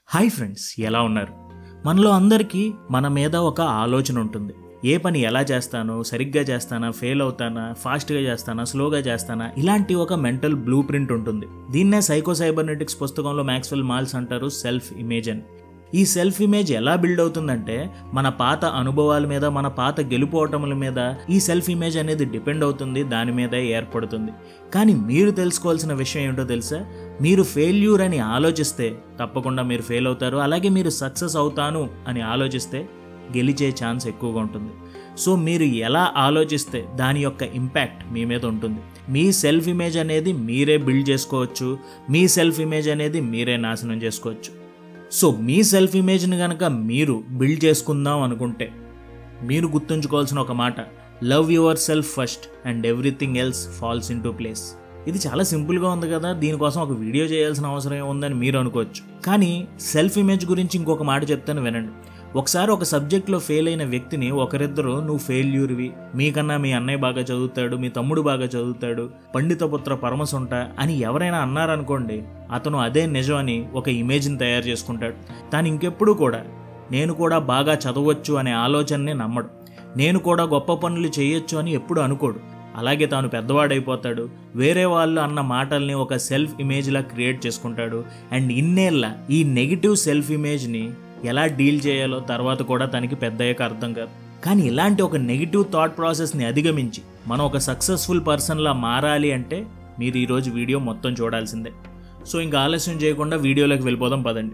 hi friends ఎలా ఉన్నారు మనలో అందరికీ మన మీద ఒక ఆలోచన ఉంటుంది ఏ పని ఎలా చేస్తాను సరిగ్గా చేస్తానా ఫెయిల్ అవుతానా ఫాస్ట్గా చేస్తానా స్లోగా చేస్తానా ఇలాంటి ఒక మెంటల్ బ్లూ ప్రింట్ ఉంటుంది దీన్నే సైకో సైబర్నెటిక్స్ పుస్తకంలో మ్యాక్స్వెల్ మాల్స్ అంటారు సెల్ఫ్ ఇమేజ్ అని ఈ సెల్ఫ్ ఇమేజ్ ఎలా బిల్డ్ అవుతుందంటే మన పాత అనుభవాల మీద మన పాత గెలుపోవటముల మీద ఈ సెల్ఫ్ ఇమేజ్ అనేది డిపెండ్ అవుతుంది దాని మీదే ఏర్పడుతుంది కానీ మీరు తెలుసుకోవాల్సిన విషయం ఏంటో తెలుసా మీరు ఫెయిల్యూర్ అని ఆలోచిస్తే తప్పకుండా మీరు ఫెయిల్ అవుతారు అలాగే మీరు సక్సెస్ అవుతాను అని ఆలోచిస్తే గెలిచే ఛాన్స్ ఎక్కువగా ఉంటుంది సో మీరు ఎలా ఆలోచిస్తే దాని యొక్క ఇంపాక్ట్ మీ మీద ఉంటుంది మీ సెల్ఫ్ ఇమేజ్ అనేది మీరే బిల్డ్ చేసుకోవచ్చు మీ సెల్ఫ్ ఇమేజ్ అనేది మీరే నాశనం చేసుకోవచ్చు సో మీ సెల్ఫ్ ఇమేజ్ని కనుక మీరు బిల్డ్ చేసుకుందాం అనుకుంటే మీరు గుర్తుంచుకోవాల్సిన ఒక మాట love yourself first and everything else falls into place ఇది చాలా సింపుల్గా ఉంది కదా దీనికోసం ఒక వీడియో చేయాల్సిన అవసరం ఏముందని మీరు అనుకోవచ్చు కానీ సెల్ఫ్ ఇమేజ్ గురించి ఇంకొక మాట చెప్తాను వినండి ఒకసారి ఒక సబ్జెక్ట్లో ఫెయిల్ అయిన వ్యక్తిని ఒకరిద్దరు నువ్వు ఫెయిల్యూర్వి మీకన్నా మీ అన్నయ్య బాగా చదువుతాడు మీ తమ్ముడు బాగా చదువుతాడు పండితపుత్ర పరమసుంట అని ఎవరైనా అన్నారనుకోండి అతను అదే నిజం అని ఒక ఇమేజ్ని తయారు చేసుకుంటాడు తాను ఇంకెప్పుడు కూడా నేను కూడా బాగా చదవచ్చు అనే ఆలోచనని నమ్మడు నేను కూడా గొప్ప పనులు చేయొచ్చు అని ఎప్పుడు అనుకోడు అలాగే తాను పెద్దవాడైపోతాడు వేరే వాళ్ళు అన్న మాటల్ని ఒక సెల్ఫ్ ఇమేజ్లా క్రియేట్ చేసుకుంటాడు అండ్ ఇన్నేళ్ళ ఈ నెగిటివ్ సెల్ఫ్ ఇమేజ్ని ఎలా డీల్ చేయాలో తర్వాత కూడా తనకి పెద్దయ్యాక అర్థం కాదు కానీ ఇలాంటి ఒక నెగిటివ్ థాట్ ప్రాసెస్ని అధిగమించి మనం ఒక సక్సెస్ఫుల్ పర్సన్లా మారాలి అంటే మీరు ఈరోజు వీడియో మొత్తం చూడాల్సిందే సో ఇంకా ఆలస్యం చేయకుండా వీడియోలోకి వెళ్ళిపోదాం పదండి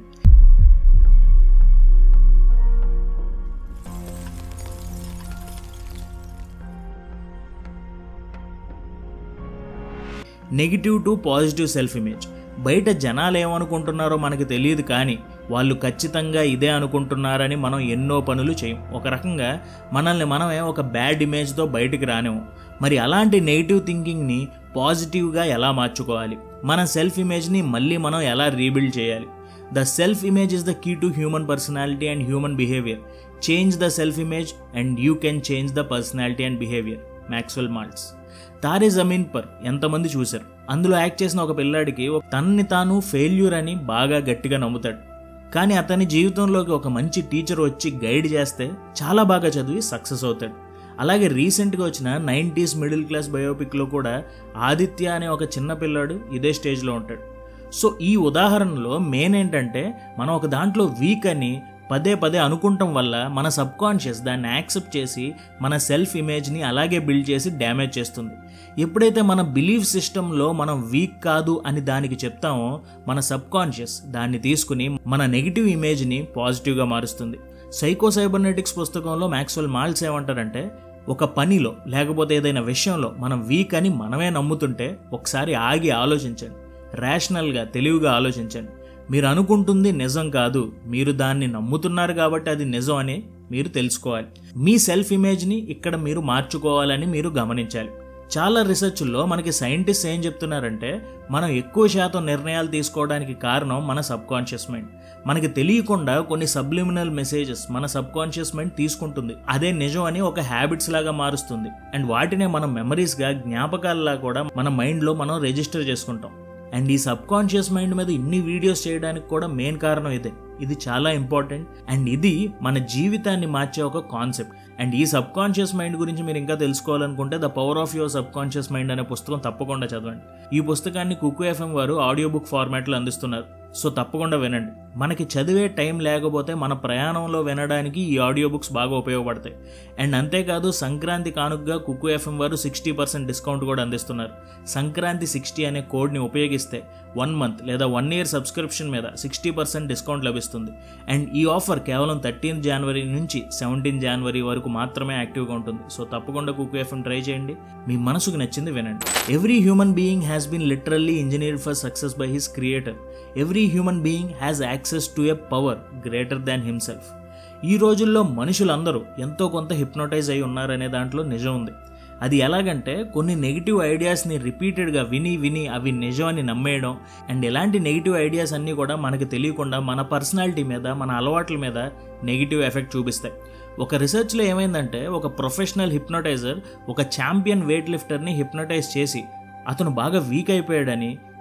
negative to positive self image బయట జనాలు ఏమనుకుంటున్నారో మనకు తెలియదు కానీ వాళ్ళు ఖచ్చితంగా ఇదే అనుకుంటున్నారని మనం ఎన్నో పనులు చేయం ఒక రకంగా మనల్ని మనమే ఒక బ్యాడ్ ఇమేజ్తో బయటికి రానేము మరి అలాంటి నెగిటివ్ థింకింగ్ని పాజిటివ్గా ఎలా మార్చుకోవాలి మన సెల్ఫ్ ఇమేజ్ని మళ్ళీ మనం ఎలా రీబిల్డ్ చేయాలి the self image is the key to human personality and human behaviour change the self image and you can change the personality and behaviour Maxwell Maltz Taare Zameen Par ఎంతమంది చూశారు అందులో యాక్ట్ చేసిన ఒక పిల్లాడికి తనని తాను ఫెయిల్యూర్ అని బాగా గట్టిగా నమ్ముతాడు కానీ అతని జీవితంలోకి ఒక మంచి టీచర్ వచ్చి గైడ్ చేస్తే చాలా బాగా చదివి సక్సెస్ అవుతాడు అలాగే రీసెంట్గా వచ్చిన నైంటీస్ మిడిల్ క్లాస్ బయోపిక్లో కూడా ఆదిత్య అనే ఒక చిన్న పిల్లాడు ఇదే స్టేజ్లో ఉంటాడు సో ఈ ఉదాహరణలో మెయిన్ ఏంటంటే మనం ఒక దాంట్లో వీక్ అని పదే పదే అనుకుంటాం వల్ల మన సబ్ కాన్షియస్ దాన్ని యాక్సెప్ట్ చేసి మన సెల్ఫ్ ఇమేజ్ని అలాగే బిల్డ్ చేసి డ్యామేజ్ చేస్తుంది ఎప్పుడైతే మన బిలీఫ్ సిస్టంలో మనం వీక్ కాదు అని దానికి చెప్తామో మన సబ్ కాన్షియస్ దాన్ని తీసుకుని మన నెగిటివ్ ఇమేజ్ని పాజిటివ్గా మారుస్తుంది సైకో సైబర్నెటిక్స్ పుస్తకంలో మ్యాక్స్వెల్ మాల్స్ ఏమంటారంటే ఒక పనిలో లేకపోతే ఏదైనా విషయంలో మనం వీక్ అని మనమే నమ్ముతుంటే ఒకసారి ఆగి ఆలోచించండి రేషనల్గా తెలివిగా ఆలోచించండి మీరు అనుకుంటుంది నిజం కాదు మీరు దాన్ని నమ్ముతున్నారు కాబట్టి అది నిజం అని మీరు తెలుసుకోవాలి మీ సెల్ఫ్ ఇమేజ్ని ఇక్కడ మీరు మార్చుకోవాలని మీరు గమనించాలి చాలా రీసెర్చ్లో మనకి సైంటిస్ట్ ఏం చెప్తున్నారంటే మనం ఎక్కువ శాతం నిర్ణయాలు తీసుకోవడానికి కారణం మన సబ్ కాన్షియస్ మైండ్ మనకి తెలియకుండా కొన్ని సబ్లిమినల్ మెసేజెస్ మన సబ్ కాన్షియస్ మైండ్ తీసుకుంటుంది అదే నిజం అని ఒక హ్యాబిట్స్ లాగా మారుస్తుంది అండ్ వాటినే మనం మెమరీస్గా జ్ఞాపకాలలా కూడా మన మైండ్లో మనం రిజిస్టర్ చేసుకుంటాం అండ్ ఈ సబ్ కాన్షియస్ మైండ్ మీద ఇన్ని వీడియోస్ చేయడానికి కూడా మెయిన్ కారణం ఇదే ఇది చాలా ఇంపార్టెంట్ అండ్ ఇది మన జీవితాన్ని మార్చే ఒక కాన్సెప్ట్ అండ్ ఈ సబ్ కాన్షియస్ మైండ్ గురించి మీరు ఇంకా తెలుసుకోవాలనుకుంటే the power of your subconscious mind అనే పుస్తకం తప్పకుండా చదవండి ఈ పుస్తకాన్ని కుక్కు ఎఫ్ఎం వారు ఆడియో బుక్ ఫార్మాట్లో అందిస్తున్నారు సో తప్పకుండా వినండి మనకి చదివే టైం లేకపోతే మన ప్రయాణంలో వినడానికి ఈ ఆడియో బుక్స్ బాగా ఉపయోగపడతాయి అండ్ అంతేకాదు సంక్రాంతి కానుకగా కుక్కు ఎఫ్ఎం వారు సిక్స్టీ పర్సెంట్ డిస్కౌంట్ కూడా అందిస్తున్నారు సంక్రాంతి సిక్స్టీ అనే కోడ్ని ఉపయోగిస్తే వన్ మంత్ లేదా వన్ ఇయర్ సబ్స్క్రిప్షన్ మీద సిక్స్టీ పర్సెంట్ డిస్కౌంట్ లభిస్తుంది అండ్ ఈ ఆఫర్ కేవలం థర్టీన్త్ జనవరి నుంచి సెవెంటీన్ జనవరి వరకు మాత్రమే యాక్టివ్గా ఉంటుంది సో తప్పకుండా కుక్కు ఎఫ్ఎం ట్రై చేయండి మీ మనసుకు నచ్చింది వినండి every human being has been literally engineered for success by his creator every human being has access to a power greater than himself ఈ రోజుల్లో మనుషులందరూ ఎంతో కొంత హిప్నోటైజ్ అయి ఉన్నారనే దాంట్లో నిజం ఉంది అది ఎలాగంటే కొన్ని నెగిటివ్ ఐడియాస్ని రిపీటెడ్గా విని విని అవి నిజం అని నమ్మేయడం అండ్ ఇలాంటి నెగిటివ్ ఐడియాస్ అన్నీ కూడా మనకు తెలియకుండా మన పర్సనాలిటీ మీద మన అలవాట్ల మీద నెగిటివ్ ఎఫెక్ట్ చూపిస్తాయి ఒక రీసెర్చ్లో ఏమైందంటే ఒక ప్రొఫెషనల్ హిప్నోటైజర్ ఒక ఛాంపియన్ వెయిట్ లిఫ్టర్ని హిప్నోటైజ్ చేసి అతను బాగా వీక్ అయిపోయాడని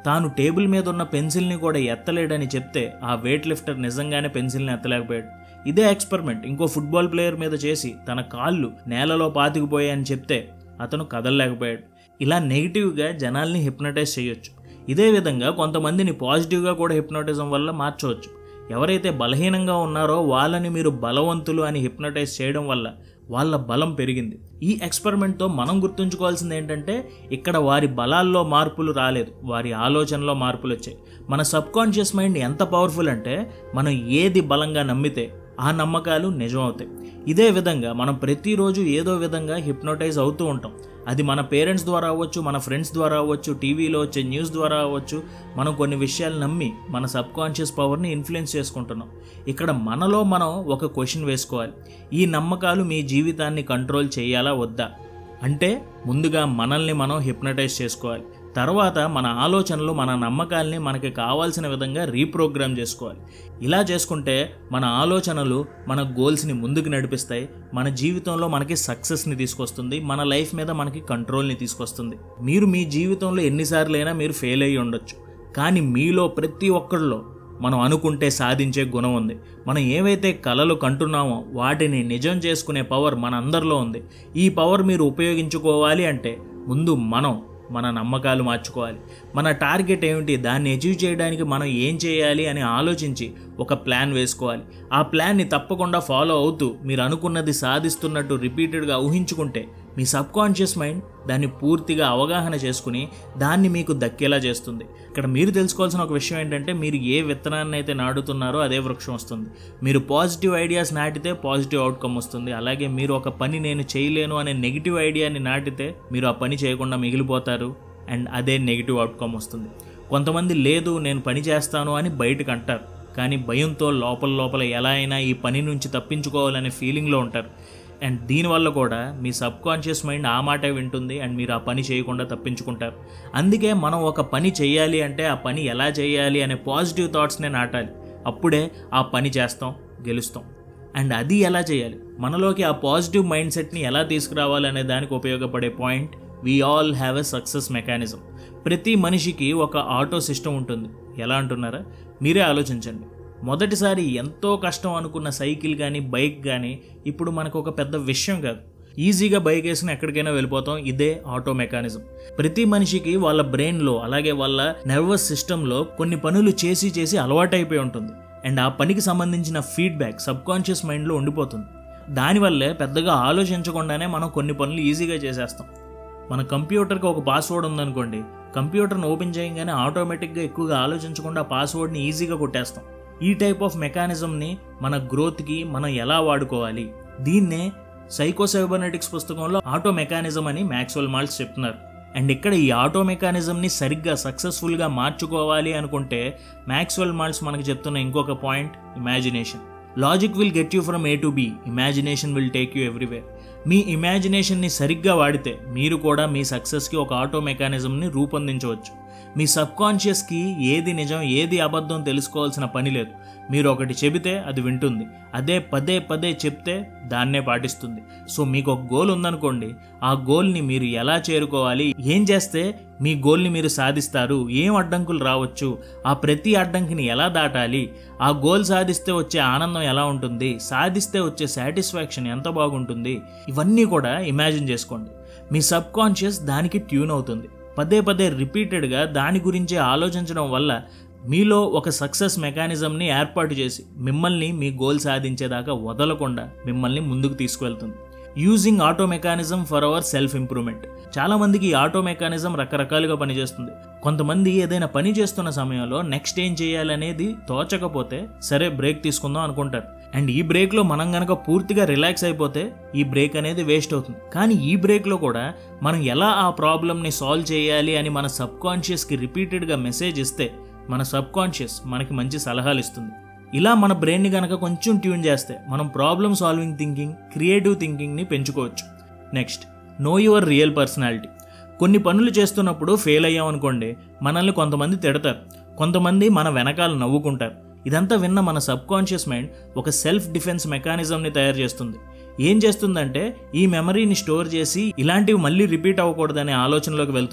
తాను టేబుల్ మీద ఉన్న పెన్సిల్ని కూడా ఎత్తలేడని చెప్తే ఆ వెయిట్ లిఫ్టర్ నిజంగానే పెన్సిల్ని ఎత్తలేకపోయాడు ఇదే ఎక్స్పెరిమెంట్ ఇంకో ఫుట్బాల్ ప్లేయర్ మీద చేసి తన కాళ్ళు నేలలో పాతికిపోయాయని చెప్తే అతను కదలలేకపోయాడు ఇలా నెగిటివ్గా జనాల్ని హిప్నటైజ్ చేయొచ్చు ఇదే విధంగా కొంతమందిని పాజిటివ్గా కూడా హిప్నోటిజం వల్ల మార్చవచ్చు ఎవరైతే బలహీనంగా ఉన్నారో వాళ్ళని మీరు బలవంతులు అని హిప్నటైజ్ చేయడం వల్ల వాళ్ళ బలం పెరిగింది ఈ ఎక్స్పెరిమెంట్తో మనం గుర్తుంచుకోవాల్సింది ఏంటంటే ఇక్కడ వారి బలాల్లో మార్పులు రాలేదు వారి ఆలోచనలో మార్పులు వచ్చాయి మన సబ్ కాన్షియస్ మైండ్ ఎంత పవర్ఫుల్ అంటే మనం ఏది బలంగా నమ్మితే ఆ నమ్మకాలు నిజం అవుతాయి ఇదే విధంగా మనం ప్రతిరోజు ఏదో విధంగా హిప్నోటైజ్ అవుతూ ఉంటాం అది మన పేరెంట్స్ ద్వారా అవ్వచ్చు మన ఫ్రెండ్స్ ద్వారా అవ్వచ్చు టీవీలో వచ్చే న్యూస్ ద్వారా అవ్వచ్చు మనం కొన్ని విషయాలు నమ్మి మన సబ్ కాన్షియస్ పవర్ని ఇన్ఫ్లుయెన్స్ చేసుకుంటున్నాం ఇక్కడ మనలో మనం ఒక క్వశ్చన్ వేసుకోవాలి ఈ నమ్మకాలు మీ జీవితాన్ని కంట్రోల్ చేయాలా వద్దా అంటే ముందుగా మనల్ని మనం హిప్నటైజ్ చేసుకోవాలి తర్వాత మన ఆలోచనలు మన నమ్మకాల్ని మనకి కావాల్సిన విధంగా రీప్రోగ్రామ్ చేసుకోవాలి ఇలా చేసుకుంటే మన ఆలోచనలు మన గోల్స్ని ముందుకు నడిపిస్తాయి మన జీవితంలో మనకి సక్సెస్ని తీసుకొస్తుంది మన లైఫ్ మీద మనకి కంట్రోల్ని తీసుకొస్తుంది మీరు మీ జీవితంలో ఎన్నిసార్లైనా మీరు ఫెయిల్ అయ్యి ఉండొచ్చు కానీ మీలో ప్రతి ఒక్కరిలో మనం అనుకుంటే సాధించే గుణం ఉంది మనం ఏవైతే కలలు కంటున్నామో వాటిని నిజం చేసుకునే పవర్ మన అందరిలో ఉంది ఈ పవర్ మీరు ఉపయోగించుకోవాలి అంటే ముందు మనం మన నమ్మకాలు మార్చుకోవాలి మన టార్గెట్ ఏమిటి దాన్ని అచీవ్ చేయడానికి మనం ఏం చేయాలి అని ఆలోచించి ఒక ప్లాన్ వేసుకోవాలి ఆ ప్లాన్ని తప్పకుండా ఫాలో అవుతూ మీరు అనుకున్నది సాధిస్తున్నట్టు రిపీటెడ్గా ఊహించుకుంటే మీ సబ్ కాన్షియస్ మైండ్ దాన్ని పూర్తిగా అవగాహన చేసుకుని దాన్ని మీకు దక్కేలా చేస్తుంది ఇక్కడ మీరు తెలుసుకోవాల్సిన ఒక విషయం ఏంటంటే మీరు ఏ విత్తనాన్ని అయితే నాటుతున్నారో అదే వృక్షం వస్తుంది మీరు పాజిటివ్ ఐడియాస్ నాటితే పాజిటివ్ అవుట్కమ్ వస్తుంది అలాగే మీరు ఒక పని నేను చేయలేను అనే నెగిటివ్ ఐడియాని నాటితే మీరు ఆ పని చేయకుండా మిగిలిపోతారు అండ్ అదే నెగిటివ్ అవుట్కమ్ వస్తుంది కొంతమంది లేదు నేను పని చేస్తాను అని బయటకు అంటారు కానీ భయంతో లోపల లోపల ఎలా అయినా ఈ పని నుంచి తప్పించుకోవాలనే ఫీలింగ్లో ఉంటారు అండ్ దీనివల్ల కూడా మీ సబ్ కాన్షియస్ మైండ్ ఆ మాటే వింటుంది అండ్ మీరు ఆ పని చేయకుండా తప్పించుకుంటారు అందుకే మనం ఒక పని చేయాలి అంటే ఆ పని ఎలా చేయాలి అనే పాజిటివ్ థాట్స్నే నాటాలి అప్పుడే ఆ పని చేస్తాం గెలుస్తాం అండ్ అది ఎలా చేయాలి మనలోకి ఆ పాజిటివ్ మైండ్ సెట్ని ఎలా తీసుకురావాలి అనే దానికి ఉపయోగపడే point we all have a success mechanism ప్రతి మనిషికి ఒక ఆటో సిస్టమ్ ఉంటుంది ఎలా అంటున్నారా మీరే ఆలోచించండి మొదటిసారి ఎంతో కష్టం అనుకున్న సైకిల్ కానీ బైక్ కానీ ఇప్పుడు మనకు ఒక పెద్ద విషయం కాదు ఈజీగా బైక్ వేసిన ఎక్కడికైనా వెళ్ళిపోతాం ఇదే ఆటో మెకానిజం ప్రతి మనిషికి వాళ్ళ బ్రెయిన్లో అలాగే వాళ్ళ నర్వస్ సిస్టంలో కొన్ని పనులు చేసి చేసి అలవాటైపోయి ఉంటుంది అండ్ ఆ పనికి సంబంధించిన ఫీడ్బ్యాక్ సబ్ కాన్షియస్ మైండ్లో ఉండిపోతుంది దానివల్లే పెద్దగా ఆలోచించకుండానే మనం కొన్ని పనులు ఈజీగా చేసేస్తాం మన కంప్యూటర్కి ఒక పాస్వర్డ్ ఉందనుకోండి కంప్యూటర్ని ఓపెన్ చేయగానే ఆటోమేటిక్గా ఎక్కువగా ఆలోచించకుండా పాస్వర్డ్ని ఈజీగా కొట్టేస్తాం ఈ టైప్ ఆఫ్ మెకానిజంని మన గ్రోత్కి మనం ఎలా వాడుకోవాలి దీన్నే సైకోసైబర్నెటిక్స్ పుస్తకంలో ఆటో మెకానిజం అని మ్యాక్స్వెల్ మాల్స్ చెప్తున్నారు అండ్ ఇక్కడ ఈ ఆటో మెకానిజంని సరిగ్గా సక్సెస్ఫుల్గా మార్చుకోవాలి అనుకుంటే మ్యాక్స్వెల్ మాల్స్ మనకు చెప్తున్న ఇంకొక point imagination logic will get you from A to B imagination will take you everywhere మీ ఇమాజినేషన్ని సరిగ్గా వాడితే మీరు కూడా మీ సక్సెస్కి ఒక ఆటో మెకానిజంని రూపొందించవచ్చు మీ సబ్ కాన్షియస్కి ఏది నిజం ఏది అబద్ధం తెలుసుకోవాల్సిన పని లేదు మీరు ఒకటి చెబితే అది వింటుంది అదే పదే పదే చెప్తే దాన్నే పాటిస్తుంది సో మీకు ఒక గోల్ ఉందనుకోండి ఆ గోల్ని మీరు ఎలా చేరుకోవాలి ఏం చేస్తే మీ గోల్ని మీరు సాధిస్తారు ఏం అడ్డంకులు రావచ్చు ఆ ప్రతి అడ్డంకిని ఎలా దాటాలి ఆ గోల్ సాధిస్తే వచ్చే ఆనందం ఎలా ఉంటుంది సాధిస్తే వచ్చే సాటిస్ఫాక్షన్ ఎంత బాగుంటుంది ఇవన్నీ కూడా ఇమాజిన్ చేసుకోండి మీ సబ్ కాన్షియస్ దానికి ట్యూన్ అవుతుంది పదే పదే రిపీటెడ్గా దాని గురించే ఆలోచించడం వల్ల మీలో ఒక సక్సెస్ మెకానిజంని ఏర్పాటు చేసి మిమ్మల్ని మీ గోల్ సాధించేదాకా వదలకుండా మిమ్మల్ని ముందుకు తీసుకువెళ్తుంది using auto mechanism for our self improvement చాలా మందికి ఈ ఆటో మెకానిజం రకరకాలుగా పనిచేస్తుంది కొంతమంది ఏదైనా పని చేస్తున్న సమయంలో నెక్స్ట్ ఏం చేయాలనేది తోచకపోతే సరే బ్రేక్ తీసుకుందాం అనుకుంటారు అండ్ ఈ బ్రేక్లో మనం గనక పూర్తిగా రిలాక్స్ అయిపోతే ఈ బ్రేక్ అనేది వేస్ట్ అవుతుంది కానీ ఈ బ్రేక్లో కూడా మనం ఎలా ఆ ప్రాబ్లమ్ని సాల్వ్ చేయాలి అని మన సబ్ కాన్షియస్కి రిపీటెడ్గా మెసేజ్ ఇస్తే మన సబ్ కాన్షియస్ మనకి మంచి సలహాలు ఇస్తుంది ఇలా మన బ్రెయిన్ని కనుక కొంచెం ట్యూన్ చేస్తే మనం ప్రాబ్లమ్ సాల్వింగ్ థింకింగ్ క్రియేటివ్ థింకింగ్ని పెంచుకోవచ్చు next know your real personality కొన్ని పనులు చేస్తున్నప్పుడు ఫెయిల్ అయ్యామనుకోండి మనల్ని కొంతమంది తిడతారు కొంతమంది మన వెనకాల నవ్వుకుంటారు ఇదంతా విన్న మన సబ్ కాన్షియస్ మైండ్ ఒక సెల్ఫ్ డిఫెన్స్ మెకానిజంని తయారు చేస్తుంది ఏం చేస్తుందంటే ఈ మెమరీని స్టోర్ చేసి ఇలాంటివి మళ్ళీ రిపీట్ అవ్వకూడదనే ఆలోచనలోకి వెళ్తుంది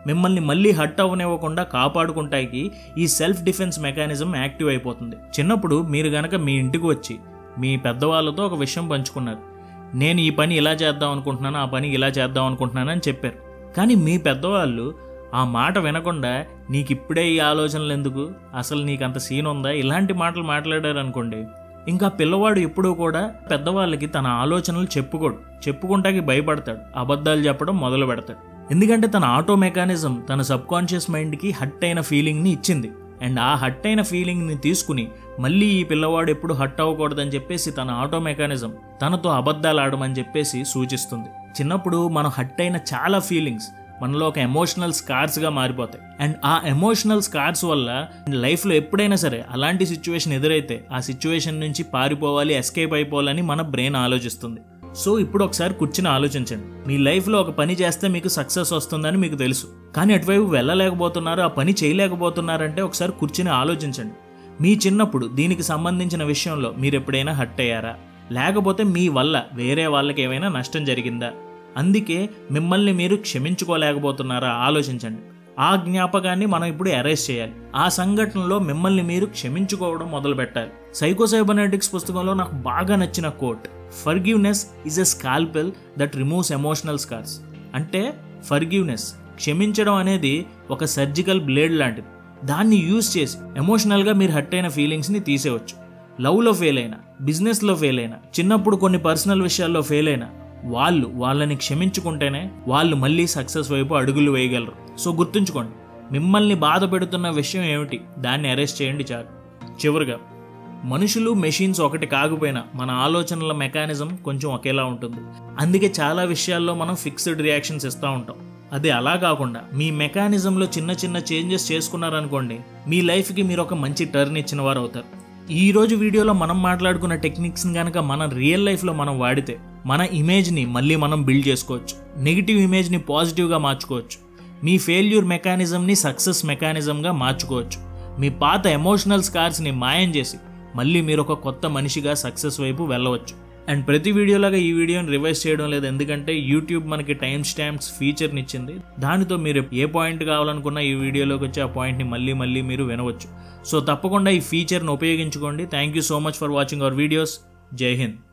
మిమ్మల్ని మళ్ళీ హట్ అవ్వనివ్వకుండా కాపాడుకుంటానికి ఈ సెల్ఫ్ డిఫెన్స్ మెకానిజం యాక్టివ్ అయిపోతుంది చిన్నప్పుడు మీరు గనక మీ ఇంటికి వచ్చి మీ పెద్దవాళ్ళతో ఒక విషయం పంచుకున్నారు నేను ఈ పని ఇలా చేద్దాం అనుకుంటున్నాను ఆ పని ఇలా చేద్దాం అనుకుంటున్నాను అని చెప్పారు కానీ మీ పెద్దవాళ్ళు ఆ మాట వినకుండా నీకు ఇప్పుడే ఈ ఆలోచనలు ఎందుకు అసలు నీకు అంత సీన్ ఉందా ఇలాంటి మాటలు మాట్లాడారు అనుకోండి ఇంకా పిల్లవాడు ఎప్పుడూ కూడా పెద్దవాళ్ళకి తన ఆలోచనలు చెప్పుకోడు చెప్పుకుంటాకి భయపడతాడు అబద్ధాలు చెప్పడం మొదలు పెడతాడు ఎందుకంటే తన ఆటో మెకానిజం తన సబ్ కాన్షియస్ మైండ్కి హట్ అయిన ఫీలింగ్ని ఇచ్చింది అండ్ ఆ హట్ అయిన ఫీలింగ్ని తీసుకుని మళ్ళీ ఈ పిల్లవాడు ఎప్పుడు హట్ అవ్వకూడదని చెప్పేసి తన ఆటో మెకానిజం తనతో అబద్ధాలు ఆడమని చెప్పేసి సూచిస్తుంది చిన్నప్పుడు మనం హట్ అయిన చాలా ఫీలింగ్స్ మనలో ఒక ఎమోషనల్ స్కార్స్గా మారిపోతాయి అండ్ ఆ ఎమోషనల్ స్కార్స్ వల్ల లైఫ్లో ఎప్పుడైనా సరే అలాంటి సిచ్యువేషన్ ఎదురైతే ఆ సిచ్యువేషన్ నుంచి పారిపోవాలి ఎస్కేప్ అయిపోవాలని మన బ్రెయిన్ ఆలోచిస్తుంది సో ఇప్పుడు ఒకసారి కూర్చుని ఆలోచించండి మీ లైఫ్లో ఒక పని చేస్తే మీకు సక్సెస్ వస్తుందని మీకు తెలుసు కానీ అటువైపు వెళ్ళలేకపోతున్నారు ఆ పని చేయలేకపోతున్నారంటే ఒకసారి కూర్చుని ఆలోచించండి మీ చిన్నప్పుడు దీనికి సంబంధించిన విషయంలో మీరు ఎప్పుడైనా హట్ అయ్యారా లేకపోతే మీ వల్ల వేరే వాళ్ళకి ఏమైనా నష్టం జరిగిందా అందుకే మిమ్మల్ని మీరు క్షమించుకోలేకపోతున్నారా ఆలోచించండి ఆ జ్ఞాపకాన్ని మనం ఇప్పుడు అరెస్ట్ చేయాలి ఆ సంఘటనలో మిమ్మల్ని మీరు క్షమించుకోవడం మొదలు పెట్టాలి సైకోసైబర్నెటిక్స్ పుస్తకంలో నాకు బాగా నచ్చిన quote forgiveness is a scalpel that removes emotional scars అంటే ఫర్గివ్నెస్ క్షమించడం అనేది ఒక సర్జికల్ బ్లేడ్ లాంటిది దాన్ని యూజ్ చేసి ఎమోషనల్గా మీరు హట్ అయిన ఫీలింగ్స్ని తీసేయవచ్చు లవ్లో ఫెయిల్ అయినా బిజినెస్లో ఫెయిల్ అయినా చిన్నప్పుడు కొన్ని పర్సనల్ విషయాల్లో ఫెయిల్ అయినా వాళ్ళు వాళ్ళని క్షమించుకుంటేనే వాళ్ళు మళ్ళీ సక్సెస్ వైపు అడుగులు వేయగలరు సో గుర్తుంచుకోండి మిమ్మల్ని బాధ పెడుతున్న విషయం ఏమిటి దాన్ని అరెస్ట్ చేయండి చాలు చివరిగా మనుషులు మెషిన్స్ ఒకటి కాకపోయినా మన ఆలోచనల మెకానిజం కొంచెం ఒకేలా ఉంటుంది అందుకే చాలా విషయాల్లో మనం ఫిక్స్డ్ రియాక్షన్స్ ఇస్తూ ఉంటాం అది అలా కాకుండా మీ మెకానిజంలో చిన్న చిన్న చేంజెస్ చేసుకున్నారనుకోండి మీ లైఫ్కి మీరు ఒక మంచి టర్న్ ఇచ్చిన వారు అవుతారు ఈ రోజు వీడియోలో మనం మాట్లాడుకున్న టెక్నిక్స్ని కనుక మన రియల్ లైఫ్లో మనం వాడితే మన ఇమేజ్ని మళ్ళీ మనం బిల్డ్ చేసుకోవచ్చు నెగిటివ్ ఇమేజ్ని పాజిటివ్గా మార్చుకోవచ్చు మీ ఫెయిల్యూర్ మెకానిజంని సక్సెస్ మెకానిజంగా మార్చుకోవచ్చు మీ పాత ఎమోషనల్ స్కార్స్ని మాయం చేసి మళ్ళీ మీరు ఒక కొత్త మనిషిగా సక్సెస్ వైపు వెళ్ళవచ్చు అండ్ ప్రతి వీడియోలాగా ఈ వీడియోని రివైజ్ చేయడం లేదు ఎందుకంటే యూట్యూబ్ మనకి టైం స్టాంప్స్ ఫీచర్ని ఇచ్చింది దానితో మీరు ఏ పాయింట్ కావాలనుకున్నా ఈ వీడియోలోకి వచ్చి ఆ పాయింట్ని మళ్ళీ మళ్ళీ మీరు వినవచ్చు సో తప్పకుండా ఈ ఫీచర్ని ఉపయోగించుకోండి thank you so much for watching our videos జై హింద్